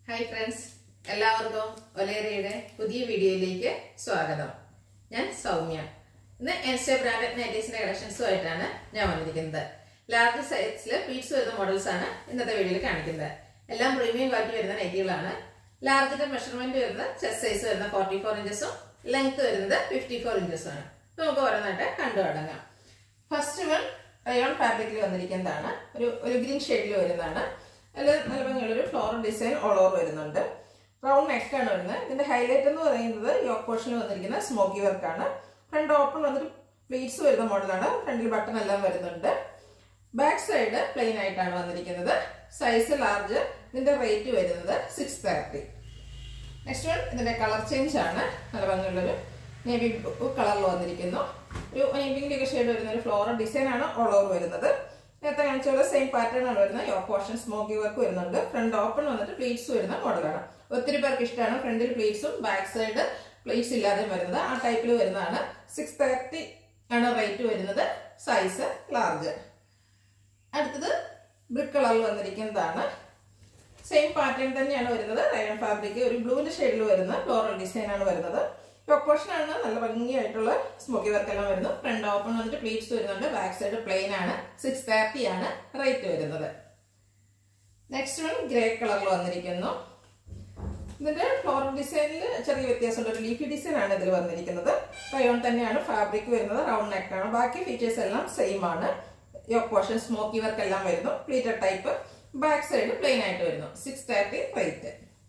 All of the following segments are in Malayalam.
ഹായ് ഫ്രണ്ട്സ് എല്ലാവർക്കും ഒലേറയുടെ പുതിയ വീഡിയോയിലേക്ക് സ്വാഗതം ഞാൻ സൗമ്യ ഇന്ന് എൻസ്റ്റേ ബ്രാൻഡഡ് നൈറ്റീസിന്റെ കളക്ഷൻസുമായിട്ടാണ് ഞാൻ വന്നിരിക്കുന്നത് ലാർജ് സൈസിൽ പീറ്റ്സ് വരുന്ന മോഡൽസ് ആണ് ഇന്നത്തെ വീഡിയോയിൽ കാണിക്കുന്നത് എല്ലാം പ്രീമിയം ക്വാളിറ്റി വരുന്ന നൈറ്റികളാണ് ലാർജിന്റെ മെഷർമെന്റ് വരുന്നത് ചെസ്റ്റ് സൈസ് വരുന്ന ഫോർട്ടി ഫോർ ഇഞ്ചസും ലെങ്ത് വരുന്നത് ഫിഫ്റ്റി ഫോർ ഇഞ്ചസും ആണ് നമുക്ക് ഓരോന്നായിട്ട് കണ്ടു തുടങ്ങാം ഫസ്റ്റ് വൺ റയോൺ ഫാബ്രിക്കിൽ വന്നിരിക്കുന്നതാണ് ഒരു ഒരു ഗ്രീൻ ഷെയ്ഡിൽ വരുന്നതാണ് അതിൽ നല്ല ഭംഗിയുള്ളൊരു ഫ്ലോറൽ ഡിസൈൻ ഓൾ ഓവർ വരുന്നുണ്ട് റൗണ്ട് നെക്കാണ് വരുന്നത് ഇതിന്റെ ഹൈലൈറ്റ് എന്ന് പറയുന്നത് യോക്ക് പോർഷനിൽ വന്നിരിക്കുന്ന സ്മോക്കി വർക്കാണ് ഫ്രണ്ട് ഓപ്പൺ വന്നിട്ട് പ്ലീറ്റ്സ് വരുന്ന മോഡലാണ് ഫ്രണ്ടിൽ ബട്ടൺ എല്ലാം വരുന്നുണ്ട് ബാക്ക് സൈഡ് പ്ലെയിൻ ആയിട്ടാണ് വന്നിരിക്കുന്നത് സൈസ് ലാർജ് ഇതിന്റെ റേറ്റ് വരുന്നത് സിക്സ് തേർട്ടി നെക്സ്റ്റ് വൺ ഇതിന്റെ കളർ ചേഞ്ച് ആണ് നല്ല ഭംഗിയുള്ളൊരു നേവി ബ്ലൂ കളറിൽ വന്നിരിക്കുന്നു ഒരു നേവിന്റെ ഒക്കെ ഷെയ്ഡ് വരുന്ന ഒരു ഫ്ലോറൽ ഡിസൈൻ ആണ് ഓൾ ഓവർ വരുന്നത് നേരത്തെ കാണിച്ച പോലെ സെയിം പാറ്റേൺ ആണ് വരുന്നത് യോ പോർഷൻ സ്മോക്കി വർക്ക് വരുന്നുണ്ട് ഫ്രണ്ട് ഓപ്പൺ വന്നിട്ട് പ്ലീറ്റ്സ് വരുന്ന മോഡലാണ് ഒത്തിരി പേർക്ക് ഇഷ്ടമാണ് ഫ്രണ്ടിൽ പ്ലീറ്റ്സും ബാക്ക് സൈഡ് പ്ലീറ്റ്സ് ഇല്ലാതെ വരുന്നത് ആ ടൈപ്പിൽ വരുന്നതാണ് സിക്സ് തേർട്ടി ആണ് റേറ്റ് വരുന്നത് സൈസ് ലാർജ് അടുത്തത് ബ്രിക്ക് കളറിൽ വന്നിരിക്കുന്നതാണ് സെയിം പാറ്റേൺ തന്നെയാണ് വരുന്നത് റയൺ ഫാബ്രിക് ഒരു ബ്ലൂവിന്റെ ഷെയ്ഡിൽ വരുന്ന ഫ്ലോറൽ ഡിസൈൻ ആണ് വരുന്നത് പ്രൊപ്പോർഷൻ ആണ് നല്ല ഭംഗിയായിട്ടുള്ള സ്മോക്കി വർക്ക് എല്ലാം വരുന്നു ഫ്രണ്ട് ഓപ്പൺ വന്നിട്ട് പ്ലീറ്റ്സ് വരുന്നുണ്ട് ബാക്ക് സൈഡ് പ്ലെയിൻ ആണ് സിക്സ് തേർട്ടി ആണ് റേറ്റ് വരുന്നത് നെക്സ്റ്റ് വൺ ഗ്രേ കളറിൽ വന്നിരിക്കുന്നു ഇതിന്റെ ഫ്ലോറൽ ഡിസൈനിൽ ചെറിയ വ്യത്യാസമുണ്ട് ഒരു ലീഫി ഡിസൈൻ ആണ് ഇതിൽ വന്നിരിക്കുന്നത് റയോൺ തന്നെയാണ് ഫാബ്രിക് വരുന്നത് റൗണ്ട് നെക്ക് ആണ് ബാക്കി ഫീച്ചേഴ്സ് എല്ലാം സെയിം ആണ് യോക്ക് പോർഷൻ സ്മോക്കി വർക്ക് എല്ലാം വരുന്നു pleated type back side plain ആയിട്ട് വരുന്നു six thirty rate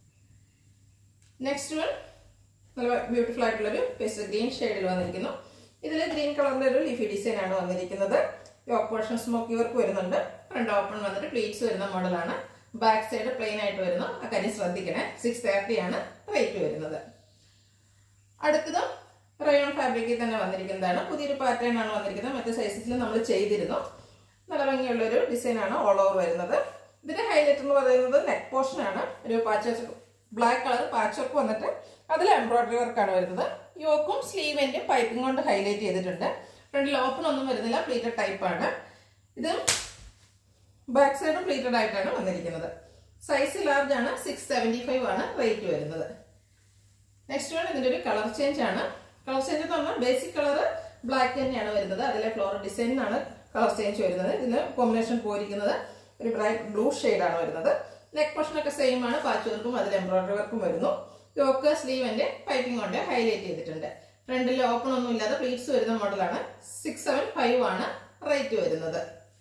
next one നല്ല ബ്യൂട്ടിഫുൾ ആയിട്ടുള്ള ഒരു പേസ്റ്റ് ഗ്രീൻ ഷെയ്ഡിൽ വന്നിരിക്കുന്നു ഇതിൽ ഗ്രീൻ കളറിന്റെ ഒരു ലീഫി ഡിസൈൻ ആണ് വന്നിരിക്കുന്നത് യോക്ക് പോർഷൻ സ്മോക്കി വർക്ക് വരുന്നുണ്ട് ഫ്രണ്ട് ഓപ്പൺ വന്നിട്ട് പ്ലീറ്റ്സ് വരുന്ന മോഡലാണ് ബാക്ക് സൈഡ് പ്ലെയിൻ ആയിട്ട് വരുന്നു ആ കാര്യം ശ്രദ്ധിക്കണേ സിക്സ് തേർട്ടി ആണ് റേറ്റ് വരുന്നത് അടുത്തത് റയോൺ ഫാബ്രിക്കിൽ തന്നെ വന്നിരിക്കുന്നതാണ് പുതിയൊരു പാറ്റേൺ ആണ് വന്നിരിക്കുന്നത് മറ്റേ സൈസിൽ നമ്മൾ ചെയ്തിരുന്നു നല്ല ഭംഗിയുള്ള ഒരു ഡിസൈൻ ആണ് ഓൾ ഓവർ വരുന്നത് ഇതിന്റെ ഹൈലൈറ്റ് എന്ന് പറയുന്നത് നെക്ക് പോർഷൻ ആണ് ഒരു patch black colour patch work വന്നിട്ട് അതിൽ എംബ്രോയിഡറി വർക്കാണ് വരുന്നത് യോക്കും സ്ലീവിന്റെ പൈപ്പിംഗ് കൊണ്ട് ഹൈലൈറ്റ് ചെയ്തിട്ടുണ്ട് ഫ്രണ്ടിൽ ഓപ്പൺ ഒന്നും വരുന്നില്ല പ്ലീറ്റഡ് ടൈപ്പ് ആണ് ഇത് ബാക്ക് സൈഡും പ്ലീറ്റഡ് ആയിട്ടാണ് വന്നിരിക്കുന്നത് സൈസ് ലാർജ് ആണ് സിക്സ് സെവൻറ്റി ഫൈവ് ആണ് റേറ്റ് വരുന്നത് നെക്സ്റ്റ് വൺ ഇതിന്റെ ഒരു കളർ ചേഞ്ച് ആണ് കളർ ചേഞ്ച് എന്ന് പറഞ്ഞാൽ ബേസിക് കളർ ബ്ലാക്ക് തന്നെയാണ് വരുന്നത് അതിലെ ഫ്ലോറൽ ഡിസൈനിനാണ് കളർ ചേഞ്ച് വരുന്നത് ഇതിന് കോമ്പിനേഷൻ പോയിരിക്കുന്നത് ഒരു ബ്രൈറ്റ് ബ്ലൂ ആണ് വരുന്നത് നെക്ക് പോർഷൻ ഒക്കെ സെയിം ആണ് പാച്ച് വർക്കും അതിൽ എംബ്രോയിഡറി വർക്കും വരുന്നു യോക്ക് സ്ലീവിന്റെ പൈപ്പിംഗ് കൊണ്ട് ഹൈലൈറ്റ് ചെയ്തിട്ടുണ്ട് ഫ്രണ്ടിൽ ഓപ്പൺ ഒന്നും ഇല്ലാതെ പ്ലീറ്റ്സ് വരുന്ന മോഡലാണ് സിക്സ് സെവൻ ഫൈവ് ആണ് റേറ്റ് വരുന്നത്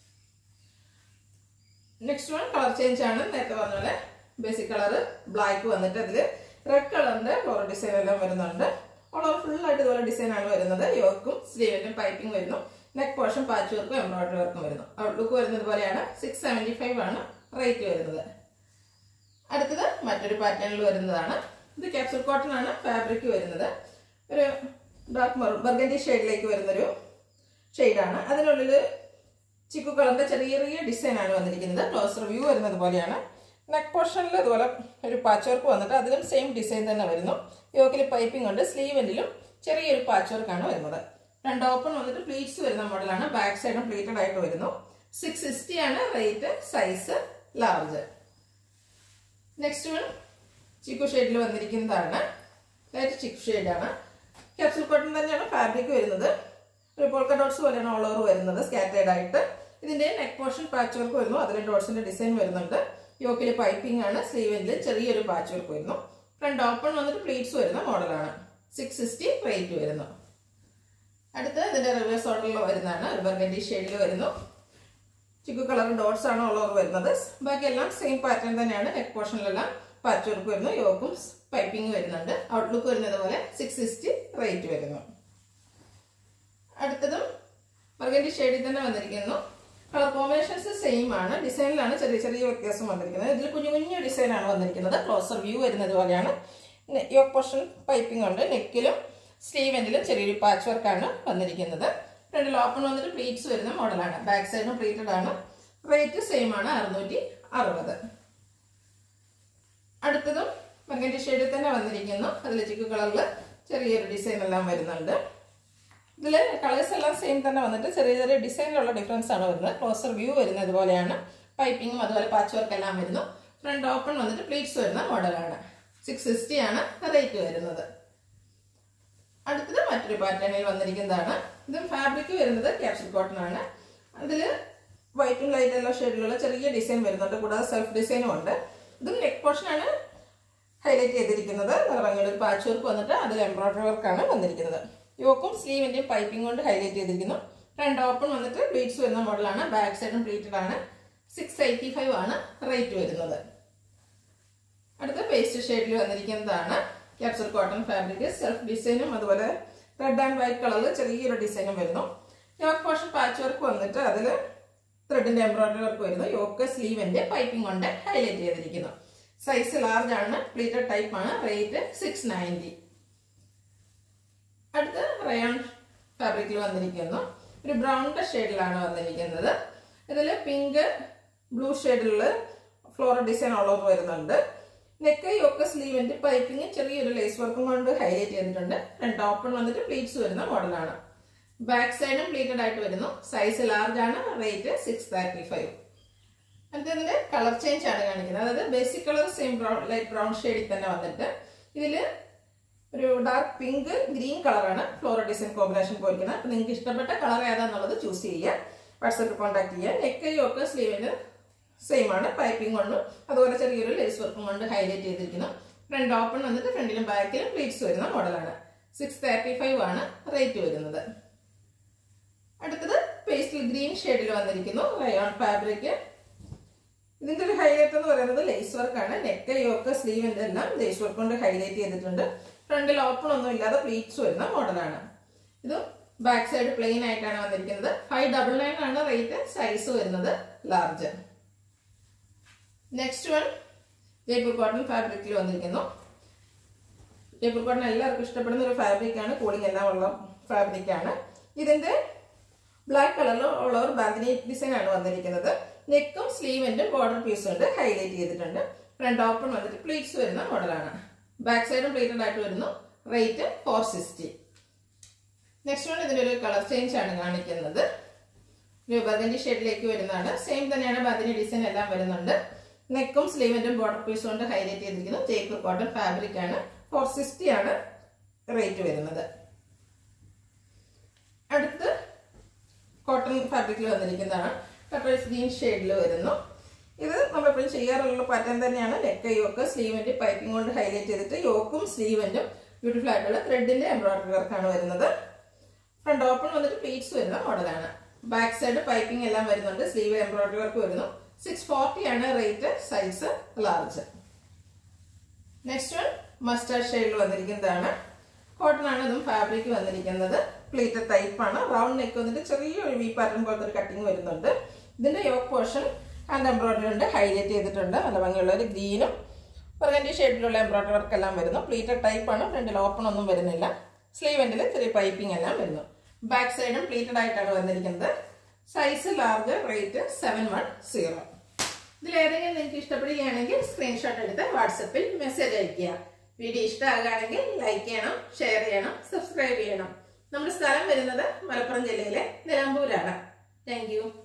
നെക്സ്റ്റ് വൺ കളർ ചേഞ്ച് ആണ് നേരത്തെ പറഞ്ഞ പോലെ ബേസിക് കളർ ബ്ലാക്ക് വന്നിട്ട് അതിൽ റെഡ് കളറിന്റെ ഫ്ലോറൽ ഡിസൈൻ എല്ലാം വരുന്നുണ്ട് ഓൾ ഓവർ ഫുൾ ആയിട്ട് ഇതുപോലെ ഡിസൈൻ ആണ് വരുന്നത് യോക്കും സ്ലീവിന്റെ പൈപ്പിംഗ് വരുന്നു നെക്ക് പോർഷൻ പാച്ച് വർക്കും എംബ്രോയിഡറി വർക്കും വരുന്നു ഔട്ട്ലുക്ക് വരുന്നത് പോലെയാണ് സിക്സ് സെവൻറ്റി ഫൈവ് ആണ് റേറ്റ് വരുന്നത് അടുത്തത് മറ്റൊരു പാറ്റേണിൽ വരുന്നതാണ് ഇത് ക്യാപ്സൂൾ കോട്ടൺ ആണ് ഫാബ്രിക് വരുന്നത് ഒരു ഡാർക്ക് മെറൂൺ ബർഗൻഡി ഷെയ്ഡിലേക്ക് വരുന്നൊരു ഷെയ്ഡാണ് അതിനുള്ളിൽ ചിക്കു കളറിന്റെ ചെറിയ ചെറിയ ഡിസൈൻ ആണ് വന്നിരിക്കുന്നത് ക്ലോസർ വ്യൂ വരുന്നത് പോലെയാണ് നെക്ക് പോർഷനിൽ ഇതുപോലെ ഒരു പാച്ച് വർക്ക് വന്നിട്ട് അതിലും സെയിം ഡിസൈൻ തന്നെ വരുന്നു യോക്കിൽ പൈപ്പിംഗ് ഉണ്ട് സ്ലീവെന്റിലും ചെറിയൊരു പാച്ച് വർക്കാണ് വരുന്നത് രണ്ട് ഓപ്പൺ വന്നിട്ട് പ്ലീറ്റ്സ് വരുന്ന മോഡലാണ് ബാക്ക് സൈഡും പ്ലീറ്റഡ് ആയിട്ട് വരുന്നു സിക്സ് സിക്സ്റ്റി ആണ് rate size large next one ചിക്കു ഷെയ്ഡിൽ വന്നിരിക്കുന്നതാണ് ലൈറ്റ് ചിക്കു ഷെയ്ഡാണ് ക്യാപ്സൂൾ കോട്ടൺ തന്നെയാണ് ഫാബ്രിക് വരുന്നത് ഒരു പോൾക്ക ഡോട്ട്സ് പോലെയാണ് ഓൾ ഓവർ വരുന്നത് സ്കാറ്റേഡ് ആയിട്ട് ഇതിന്റെ നെക്ക് പോർഷൻ പാച്ച് വർക്ക് വരുന്നു അതിൽ ഡോട്ട്സിന്റെ ഡിസൈൻ വരുന്നുണ്ട് യോക്കിൽ പൈപ്പിംഗ് ആണ് സ്ലീവിൽ ചെറിയൊരു പാച്ച് വർക്ക് വരുന്നു ഫ്രണ്ട് ഓപ്പൺ വന്നിട്ട് പ്ലീറ്റ്സ് വരുന്ന മോഡലാണ് സിക്സ് സിക്സ്റ്റി റേറ്റ് വരുന്നു അടുത്ത് ഇതിന്റെ റിവേഴ്സ് ഓർഡറിൽ വരുന്നതാണ് ഒരു ബർഗൻഡി ഷെയ്ഡിൽ വരുന്നു ചിക്കു കളർ ഡോട്ട്സ് ആണ് ഓൾ ഓവർ വരുന്നത് ബാക്കി എല്ലാം സെയിം പാറ്റേൺ തന്നെയാണ് നെക്ക് പോർഷനിലെല്ലാം പാച്ച് വർക്ക് വരുന്നു യോക്കും പൈപ്പിംഗ് വരുന്നുണ്ട് ഔട്ട്ലുക്ക് വരുന്നത് പോലെ സിക്സ് സിക്സ്റ്റി റേറ്റ് വരുന്നു അടുത്തതും ബർഗൻഡി ഷെയ്ഡിൽ തന്നെ വന്നിരിക്കുന്നു കളർ കോമ്പിനേഷൻസ് സെയിം ആണ് ഡിസൈനിലാണ് ചെറിയ ചെറിയ വ്യത്യാസം വന്നിരിക്കുന്നത് ഇതിൽ കുഞ്ഞു കുഞ്ഞു ഡിസൈൻ ആണ് വന്നിരിക്കുന്നത് ക്ലോസർ വ്യൂ വരുന്നത് പോലെയാണ് യോക്ക് പോർഷൻ പൈപ്പിംഗ് ഉണ്ട് നെക്കിലും സ്ലീവെന്റിലും ചെറിയൊരു പാച്ച് വർക്കാണ് വന്നിരിക്കുന്നത് ഫ്രണ്ടിൽ ഓപ്പൺ വന്നിട്ട് പ്ലീറ്റ്സ് വരുന്ന മോഡലാണ് ബാക്ക് സൈഡും പ്ലീറ്റഡ് ആണ് റേറ്റ് സെയിം ആണ് അറുന്നൂറ്റി അറുപത് അടുത്തതും ബർഗൻഡി ഷെയ്ഡിൽ തന്നെ വന്നിരിക്കുന്നു അതിൽ ചിക്കു കളറിൽ ചെറിയൊരു ഡിസൈൻ എല്ലാം വരുന്നുണ്ട് ഇതിൽ കളേഴ്സ് എല്ലാം സെയിം തന്നെ വന്നിട്ട് ചെറിയ ചെറിയ ഡിസൈനിലുള്ള ഡിഫറൻസ് ആണ് വരുന്നത് ക്ലോസർ വ്യൂ വരുന്നത് പോലെയാണ് പൈപ്പിങ്ങും അതുപോലെ പാച്ച് വർക്ക് എല്ലാം വരുന്നു ഫ്രണ്ട് ഓപ്പൺ വന്നിട്ട് പ്ലീറ്റ്സ് വരുന്ന മോഡലാണ് സിക്സ് സിക്സ്റ്റി ആണ് റേറ്റ് വരുന്നത് അടുത്തത് മറ്റൊരു പാറ്റേണിൽ വന്നിരിക്കുന്നതാണ് ഇതും ഫാബ്രിക് വരുന്നത് ക്യാപ്സൽ കോട്ടൺ ആണ് അതിൽ വൈറ്റും ലൈറ്റ് എല്ലോ ഷെയ്ഡിലുള്ള ചെറിയ ഡിസൈൻ വരുന്നുണ്ട് കൂടാതെ സെൽഫ് ഡിസൈനും ഉണ്ട് ഇതും നെക്ക് പോർഷൻ ആണ് ഹൈലൈറ്റ് ചെയ്തിരിക്കുന്നത് ഭംഗിയുള്ള ഒരു പാച്ച് വർക്ക് വന്നിട്ട് അതിൽ എംബ്രോയിഡറി വർക്കാണ് വന്നിരിക്കുന്നത് യോക്കും സ്ലീവിന്റെയും പൈപ്പിംഗ് കൊണ്ട് ഹൈലൈറ്റ് ചെയ്തിരിക്കുന്നു ഫ്രണ്ട് ഓപ്പൺ വന്നിട്ട് പ്ലീറ്റ്സ് വരുന്ന മോഡലാണ് ബാക്ക് സൈഡും പ്ലീറ്റഡ് ആണ് സിക്സ് എയ്റ്റി ഫൈവ് ആണ് റേറ്റ് വരുന്നത് അടുത്ത പേസ്റ്റ് ഷെയ്ഡിൽ വന്നിരിക്കുന്നതാണ് ക്യാപ്സൽ കോട്ടൺ ഫാബ്രിക് സെൽഫ് ഡിസൈനും അതുപോലെ റെഡ് ആൻഡ് വൈറ്റ് കളറിൽ ചെറിയൊരു ഡിസൈനും വരുന്നു യോക്ക് പോർഷൻ പാച്ച് വർക്ക് വന്നിട്ട് അതിൽ ത്രെഡിന്റെ എംബ്രോയിഡറി വർക്ക് വരുന്നു യോക്ക് സ്ലീവിന്റെ പൈപ്പിംഗ് കൊണ്ട് ഹൈലൈറ്റ് ചെയ്തിരിക്കുന്നു സൈസ് ലാർജ് ആണ് പ്ലീറ്റഡ് ടൈപ്പ് ആണ് റേറ്റ് സിക്സ് നയൻറ്റി അടുത്ത് റയോൺ ഫാബ്രിക്കിൽ വന്നിരിക്കുന്നു ഒരു ബ്രൗൺ ഷെയ്ഡിലാണ് വന്നിരിക്കുന്നത് ഇതിൽ പിങ്ക് ബ്ലൂ ഷെയ്ഡിലുള്ള ഫ്ലോറൽ ഡിസൈൻ ഓൾ ഓവർ വരുന്നുണ്ട് നെക്ക് യൊക്കെ സ്ലീവിന്റെ പൈപ്പിംഗ് ചെറിയൊരു ലേസ് വർക്കും കൊണ്ട് ഹൈലൈറ്റ് ചെയ്തിട്ടുണ്ട് രണ്ട് ഓപ്പൺ വന്നിട്ട് പ്ലീറ്റ്സ് വരുന്ന മോഡലാണ് ബാക്ക് സൈഡും പ്ലീറ്റഡ് ആയിട്ട് വരുന്നു സൈസ് ലാർജ് ആണ് റേറ്റ് സിക്സ് തേർട്ടി ഫൈവ് അടുത്തതിന്റെ കളർ ചേഞ്ച് ആണ് കാണിക്കുന്നത് അതായത് basic colour same brown light brown ഷെയ്ഡിൽ തന്നെ വന്നിട്ട് ഇതിൽ ഒരു ഡാർക്ക് പിങ്ക് ഗ്രീൻ കളറാണ് ഫ്ലോറൽ ഡിസൈൻ കോമ്പിനേഷൻ പോയിരിക്കുന്നത് അപ്പൊ നിങ്ങൾക്ക് ഇഷ്ടപ്പെട്ട കളർ ഏതാന്നുള്ളത് ചൂസ് ചെയ്യുക വാട്സപ്പിൽ കോൺടാക്ട് ചെയ്യുക നെക്ക് ഒക്കെ സ്ലീവിന് സെയിം ആണ് പൈപ്പിംഗ് കൊണ്ടും അതുപോലെ ചെറിയൊരു ലേസ് വർക്കും കൊണ്ട് ഹൈലൈറ്റ് ചെയ്തിരിക്കുന്നു ഫ്രണ്ട് ഓപ്പൺ വന്നിട്ട് ഫ്രണ്ടിലും ബാക്കിലും പ്ലീറ്റ്സ് വരുന്ന മോഡലാണ് സിക്സ് തേർട്ടി ഫൈവ് ആണ് റേറ്റ് വരുന്നത് അടുത്തത് പേസ്റ്റൽ ഗ്രീൻ ഷെയ്ഡിൽ വന്നിരിക്കുന്നു റയോൺ ഫാബ്രിക് ഇതിന്റെ ഒരു ഹൈലൈറ്റ് എന്ന് പറയുന്നത് ലേസ് വർക്ക് ആണ് നെക്ക് യോക്ക് സ്ലീവിന്റെ എല്ലാം ലേസ് വർക്ക് കൊണ്ട് ഹൈലൈറ്റ് ചെയ്തിട്ടുണ്ട് ഫ്രണ്ടിൽ ഓപ്പൺ ഒന്നും ഇല്ലാതെ പ്ലീറ്റ്സ് വരുന്ന മോഡലാണ് ഇത് ബാക്ക് സൈഡ് പ്ലെയിൻ ആയിട്ടാണ് വന്നിരിക്കുന്നത് ഫൈവ് ഡബിൾ നയൻ ആണ് റേറ്റ് സൈസ് വരുന്നത് large next one Jaipur cotton ഫാബ്രിക്കിൽ വന്നിരിക്കുന്നു ജയ്പൂർ കോട്ടൺ എല്ലാവർക്കും ഇഷ്ടപ്പെടുന്ന ഒരു ഫാബ്രിക് ആണ് കൂളിംഗ് എല്ലാം ഉള്ള ഫാബ്രിക് ആണ് ഇതിന്റെ ബ്ലാക്ക് കളറിൽ ഉള്ള ഒരു ബാന്തിനി ഡിസൈൻ ആണ് വന്നിരിക്കുന്നത് നെക്കും സ്ലീവിന്റെ ബോർഡർ പീസ് കൊണ്ട് ഹൈലൈറ്റ് ചെയ്തിട്ടുണ്ട് ഫ്രണ്ട് ഓപ്പൺ വന്നിട്ട് പ്ലീറ്റ്സ് വരുന്ന മോഡലാണ് ബാക്ക് സൈഡും പ്ലീറ്റഡ് ആയിട്ട് വരുന്നു rate four sixty next one ഇതിന്റെ ഒരു കളർ ചേഞ്ച് ആണ് കാണിക്കുന്നത് ഒരു ബദനി ഷെയ്ഡിലേക്ക് വരുന്നതാണ് സെയിം തന്നെയാണ് ബദനി ഡിസൈൻ എല്ലാം വരുന്നുണ്ട് നെക്കും സ്ലീവിന്റെയും ബോർഡർ പീസ് കൊണ്ട് ഹൈലൈറ്റ് ചെയ്തിരിക്കുന്നു ജയ്പൂർ കോട്ടൺ ഫാബ്രിക് ആണ് ഫോർ സിക്സ്റ്റി ആണ് റേറ്റ് വരുന്നത് അടുത്ത് കോട്ടൺ ഫാബ്രിക്കിൽ വന്നിരിക്കുന്നതാണ് കട്ടേഴ്സ് ഗ്രീൻ ഷെയ്ഡിൽ വരുന്നു ഇത് നമ്മളെപ്പോഴും ചെയ്യാറുള്ള പാറ്റേൺ തന്നെയാണ് നെക്ക് യോക്ക് സ്ലീവിന്റെ പൈപ്പിംഗ് കൊണ്ട് ഹൈലൈറ്റ് ചെയ്തിട്ട് യോക്കും സ്ലീവിന്റും ബ്യൂട്ടിഫുൾ ആയിട്ടുള്ള ത്രെഡിന്റെ എംബ്രോയിഡറി വർക്കാണ് വരുന്നത് ഫ്രണ്ട് ഓപ്പൺ വന്നിട്ട് പ്ലീറ്റ്സ് വരുന്ന മോഡലാണ് ബാക്ക് സൈഡ് പൈപ്പിംഗ് എല്ലാം വരുന്നുണ്ട് സ്ലീവ് എംബ്രോയിഡറി വർക്ക് വരുന്നു സിക്സ് ഫോർട്ടി ആണ് rate size large next one mustard ഷെയ്ഡിൽ വന്നിരിക്കുന്നതാണ് കോട്ടൺ ആണ് ഇതും ഫാബ്രിക് വന്നിരിക്കുന്നത് പ്ലീറ്റഡ് ടൈപ്പ് ആണ് റൗണ്ട് നെക്ക് വന്നിട്ട് ചെറിയൊരു വി പാറ്റേൺ പോലത്തെ ഒരു കട്ടിങ് വരുന്നുണ്ട് ഇതിന്റെ യോക്ക് പോർഷൻ ഹാൻഡ് എംബ്രോയിഡറി ഉണ്ട് ഹൈലൈറ്റ് ചെയ്തിട്ടുണ്ട് നല്ല ഭംഗിയുള്ള ഒരു ഗ്രീനും പെർഗൻറ്റി ഷെയ്ഡിലുള്ള എംബ്രോയിഡറി വർക്ക് എല്ലാം വരുന്നു പ്ലീറ്റഡ് ടൈപ്പ് ആണ് ഫ്രണ്ടിൽ ഓപ്പൺ ഒന്നും വരുന്നില്ല സ്ലീവ് എൻഡിൽ ചെറിയ പൈപ്പിംഗ് എല്ലാം വരുന്നു ബാക്ക് സൈഡും പ്ലീറ്റഡ് ആയിട്ടാണ് വന്നിരിക്കുന്നത് size large rate seven one zero ഇതിലേതെങ്കിലും നിങ്ങൾക്ക് ഇഷ്ടപ്പെടുകയാണെങ്കിൽ സ്ക്രീൻഷോട്ട് എടുത്ത് വാട്സപ്പിൽ മെസ്സേജ് അയയ്ക്കുക വീഡിയോ ഇഷ്ടമാകുകയാണെങ്കിൽ ലൈക്ക് ചെയ്യണം ഷെയർ ചെയ്യണം സബ്സ്ക്രൈബ് ചെയ്യണം നമ്മുടെ സ്ഥലം വരുന്നത് മലപ്പുറം ജില്ലയിലെ നിലമ്പൂരാണ് താങ്ക്